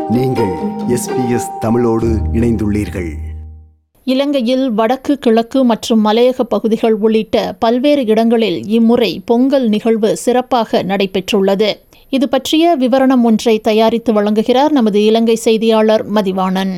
நீங்கள் எஸ்பிஎஸ் தமிழோடு இணைந்துள்ளீர்கள் இலங்கையில் வடக்கு கிழக்கு மற்றும் மலையக பகுதிகள் உள்ளிட்ட பல்வேறு இடங்களில் இம்முறை பொங்கல் நிகழ்வு சிறப்பாக நடைபெற்றுள்ளது இது பற்றிய விவரணம் ஒன்றை தயாரித்து வழங்குகிறார் நமது இலங்கை செய்தியாளர் மதிவாணன்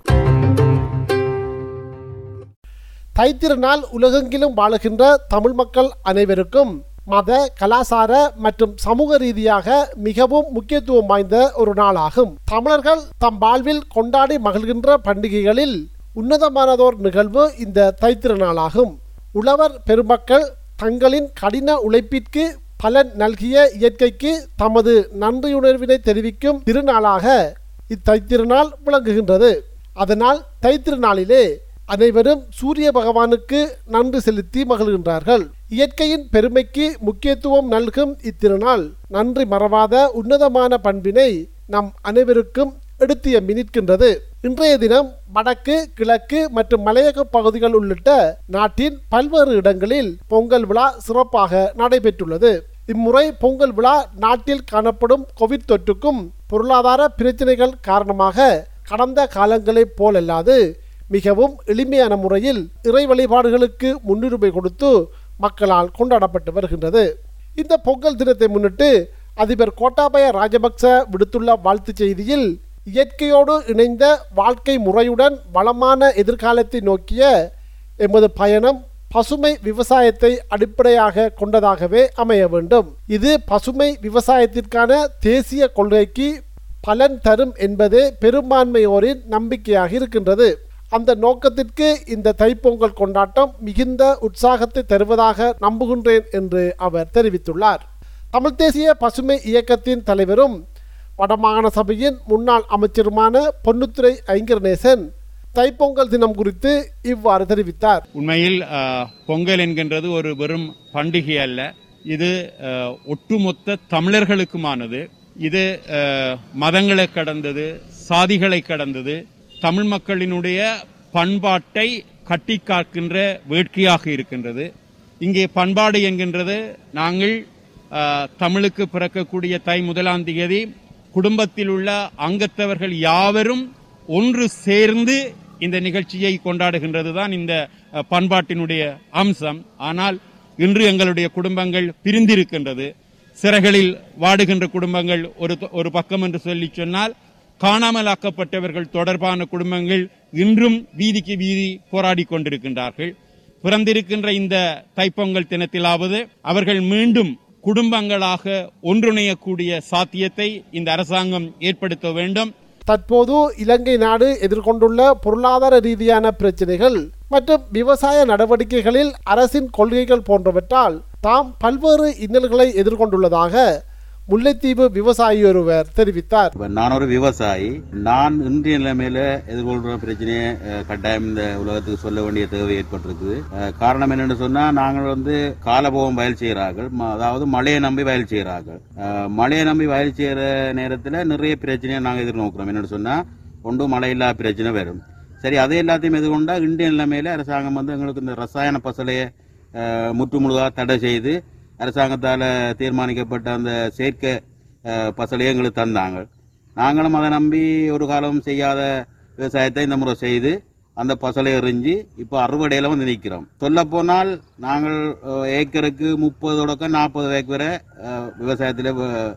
தைத்திருநாள் உலகெங்கிலும் வாழுகின்ற தமிழ் மக்கள் அனைவருக்கும் மத கலாசார மற்றும் சமூக ரீதியாக மிகவும் முக்கியத்துவம் வாய்ந்த ஒரு நாளாகும் தமிழர்கள் தம் வாழ்வில் கொண்டாடி மகிழ்கின்ற பண்டிகைகளில் உன்னதமானதோர் நிகழ்வு இந்த தைத்திருநாளாகும் உழவர் பெருமக்கள் தங்களின் கடின உழைப்பிற்கு பலன் நல்கிய இயற்கைக்கு தமது நன்றியுணர்வினை தெரிவிக்கும் திருநாளாக இத்தைத்திருநாள் விளங்குகின்றது அதனால் தைத்திருநாளிலே அனைவரும் சூரிய பகவானுக்கு நன்றி செலுத்தி மகிழ்கின்றார்கள் இயற்கையின் பெருமைக்கு முக்கியத்துவம் நல்கும் இத்திருநாள் நன்றி மறவாத உன்னதமான பண்பினை நம் அனைவருக்கும் எடுத்து நிற்கின்றது இன்றைய தினம் வடக்கு கிழக்கு மற்றும் மலையக பகுதிகள் உள்ளிட்ட நாட்டின் பல்வேறு இடங்களில் பொங்கல் விழா சிறப்பாக நடைபெற்றுள்ளது இம்முறை பொங்கல் விழா நாட்டில் காணப்படும் கோவிட் தொற்றுக்கும் பொருளாதார பிரச்சனைகள் காரணமாக கடந்த காலங்களைப் போலல்லாது மிகவும் எளிமையான முறையில் இறை வழிபாடுகளுக்கு முன்னுரிமை கொடுத்து மக்களால் கொண்டாடப்பட்டு வருகின்றது இந்த பொங்கல் தினத்தை முன்னிட்டு அதிபர் கோட்டாபய ராஜபக்ச விடுத்துள்ள வாழ்த்துச் செய்தியில் இயற்கையோடு இணைந்த வாழ்க்கை முறையுடன் வளமான எதிர்காலத்தை நோக்கிய எமது பயணம் பசுமை விவசாயத்தை அடிப்படையாக கொண்டதாகவே அமைய வேண்டும் இது பசுமை விவசாயத்திற்கான தேசிய கொள்கைக்கு பலன் தரும் என்பதே பெரும்பான்மையோரின் நம்பிக்கையாக இருக்கின்றது அந்த நோக்கத்திற்கு இந்த தைப்பொங்கல் கொண்டாட்டம் மிகுந்த உற்சாகத்தை தருவதாக நம்புகின்றேன் என்று அவர் தெரிவித்துள்ளார் தமிழ் தேசிய பசுமை இயக்கத்தின் தலைவரும் வடமாகாண சபையின் முன்னாள் அமைச்சருமான பொன்னுத்துறை ஐங்கரநேசன் தைப்பொங்கல் தினம் குறித்து இவ்வாறு தெரிவித்தார் உண்மையில் அஹ், பொங்கல் என்கின்றது ஒரு வெறும் பண்டிகை அல்ல இது அஹ், ஒட்டுமொத்த தமிழர்களுக்குமானது இது அஹ், மதங்களை கடந்தது சாதிகளை கடந்தது தமிழ் மக்களினுடைய பண்பாட்டை கட்டி காக்கின்ற வேட்கையாக இருக்கின்றது இங்கே பண்பாடு என்கின்றது நாங்கள் அஹ், தமிழுக்கு பிறக்கக்கூடிய தை முதலாம் தேதி குடும்பத்தில் உள்ள அங்கத்தவர்கள் யாவரும் ஒன்று சேர்ந்து இந்த நிகழ்ச்சியை கொண்டாடுகின்றது தான் இந்த அஹ், பண்பாட்டினுடைய அம்சம் ஆனால் இன்று எங்களுடைய குடும்பங்கள் பிரிந்திருக்கின்றது சிறைகளில் வாடுகின்ற குடும்பங்கள் ஒரு ஒரு பக்கம் என்று சொல்லி சொன்னால் காணாமலாக்கப்பட்டவர்கள் தொடர்பான குடும்பங்கள் இன்றும் வீதிக்கு வீதி போராடி கொண்டிருக்கின்றார்கள் பிறந்திருக்கின்ற இந்த தைப்பொங்கல் தினத்திலாவது அவர்கள் மீண்டும் குடும்பங்களாக ஒன்றிணையக்கூடிய சாத்தியத்தை இந்த அரசாங்கம் ஏற்படுத்த வேண்டும் தற்போது இலங்கை நாடு எதிர்கொண்டுள்ள பொருளாதார ரீதியான பிரச்சனைகள் மற்றும் விவசாய நடவடிக்கைகளில் அரசின் கொள்கைகள் போன்றவற்றால் தாம் பல்வேறு இன்னல்களை எதிர்கொண்டுள்ளதாக முல்லைத்தீவு விவசாயி ஒருவர் தெரிவித்தார் இப்ப நான் ஒரு விவசாயி நான் இன்றைய நிலைமையில எதிர்கொள்ற பிரச்சனையை அஹ், கட்டாயம் இந்த உலகத்துக்கு சொல்ல வேண்டிய தேவை ஏற்பட்டிருக்குது அஹ், காரணம் என்னன்னு சொன்னா நாங்கள் வந்து காலபோகம் வயல் செய்கிறார்கள் ம- அதாவது மழையை நம்பி வயல் செய்கிறார்கள் அஹ், மழையை நம்பி வயல் செய்யற நேரத்துல நிறைய பிரச்சனையை நாங்கள் எதிர்நோக்கிறோம் என்னன்னு சொன்னா ஒன்றும் மழை இல்லாத பிரச்சனை வரும் சரி அதை எல்லாத்தையும் எதிர்கொண்டா இந்திய நிலைமையில அரசாங்கம் வந்து எங்களுக்கு இந்த ரசாயன பசலையை அஹ், முற்றுமுழுதாக தடை செய்து அரசாங்கத்தால் தீர்மானிக்கப்பட்ட அந்த செயற்கை அஹ், பசலையை எங்களுக்கு தந்தாங்க நாங்களும் அதை நம்பி ஒரு காலம் செய்யாத விவசாயத்தை இந்த முறை செய்து அந்த பசலை எறிஞ்சு இப்போ அறுவடையில வந்து நிற்கிறோம் சொல்ல போனால் நாங்கள் அஹ், ஏக்கருக்கு முப்பது தொடக்கம் நாற்பது ஏக்கர் வரை விவசாயத்தில்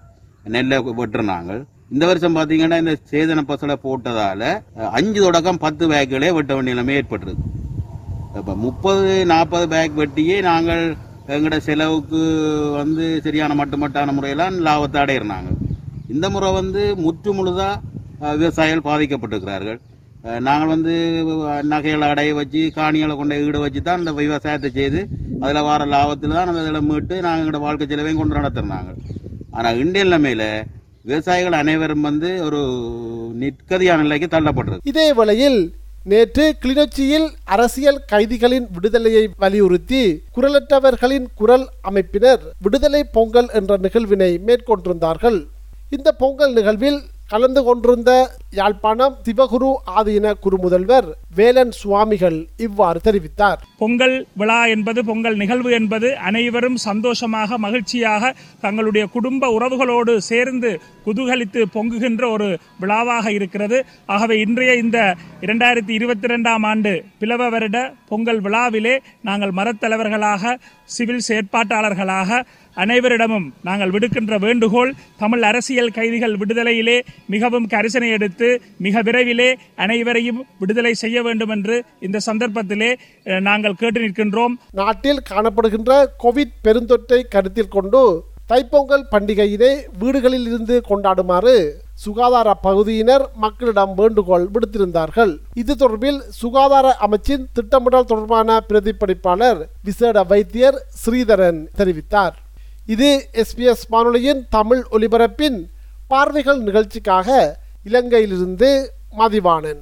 நெல்லை வெட்டுறாங்க இந்த வருஷம் பார்த்தீங்கன்னா இந்த சேதன பசலை போட்டதால அஹ், அஞ்சு தொடக்கம் பத்து பேக்குகளே வெட்ட வேண்டிய நிலைமை ஏற்பட்டிருக்கு இப்போ முப்பது நாற்பது பேக் வெட்டியே நாங்கள் எங்களோட செலவுக்கு வந்து சரியான மட்டுமட்டான முறையெல்லாம் லாபத்தை அடையிறாங்க இந்த முறை வந்து முற்று முழுதா அஹ், விவசாயிகள் பாதிக்கப்பட்டிருக்கிறார்கள் அஹ், நாங்கள் வந்து அஹ், நகைகளை அடைய வச்சு காணிகளை கொண்ட ஈடு வச்சு தான் இந்த விவசாயத்தை செய்து அதில் வர லாபத்தில் தான் நம்ம இதில் மீட்டு நாங்கள் எங்களோட வாழ்க்கை செலவையும் கொண்டு நடத்துறாங்க ஆனால் இந்திய நிலைமையில விவசாயிகள் அனைவரும் வந்து ஒரு நிற்கதியான நிலைக்கு தள்ளப்பட்டிருக்கு இதே வேளையில் நேற்று கிளிநொச்சியில் அரசியல் கைதிகளின் விடுதலையை வலியுறுத்தி குரலற்றவர்களின் குரல் அமைப்பினர் விடுதலை பொங்கல் என்ற நிகழ்வினை மேற்கொண்டிருந்தார்கள் இந்த பொங்கல் நிகழ்வில் கலந்து கொண்டிருந்த யாழ்ப்பாணம் சிவகுரு ஆதீன குருமுதல்வர் வேலன் சுவாமிகள் இவ்வாறு தெரிவித்தார் பொங்கல் விழா என்பது பொங்கல் நிகழ்வு என்பது அனைவரும் சந்தோஷமாக மகிழ்ச்சியாக தங்களுடைய குடும்ப உறவுகளோடு சேர்ந்து குதூகலித்து பொங்குகின்ற ஒரு விழாவாக இருக்கிறது ஆகவே இன்றைய இந்த இரண்டாயிரத்தி இருபத்தி ரெண்டாம் ஆண்டு பிளவ வருட பொங்கல் விழாவிலே நாங்கள் மரத்தலைவர்களாக சிவில் செயற்பாட்டாளர்களாக அனைவரிடமும் நாங்கள் விடுக்கின்ற வேண்டுகோள் தமிழ் அரசியல் கைதிகள் விடுதலையிலே மிகவும் கரிசனை எடுத்து மிக விரைவிலே அனைவரையும் விடுதலை செய்ய வேண்டும் என்று இந்த சந்தர்ப்பத்திலே அஹ், நாங்கள் கேட்டு நிற்கின்றோம் நாட்டில் காணப்படுகின்ற கோவிட் பெருந்தொற்றை கருத்தில் கொண்டு தைப்பொங்கல் பண்டிகையினை வீடுகளில் இருந்து கொண்டாடுமாறு சுகாதார பகுதியினர் மக்களிடம் வேண்டுகோள் விடுத்திருந்தார்கள் இது தொடர்பில் சுகாதார அமைச்சின் திட்டமிடல் தொடர்பான பிரதிபலிப்பாளர் விசேட வைத்தியர் ஸ்ரீதரன் தெரிவித்தார் இது எஸ்பிஎஸ் வானொலியின் தமிழ் ஒலிபரப்பின் பார்வைகள் நிகழ்ச்சிக்காக இலங்கையிலிருந்து மதிவாணன்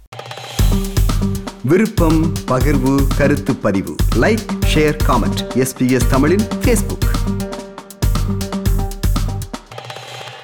விருப்பம் பகிர்வு கருத்து பதிவு லைக் ஷேர் காமெண்ட் எஸ்பிஎஸ் தமிழின் ஃபேஸ்புக்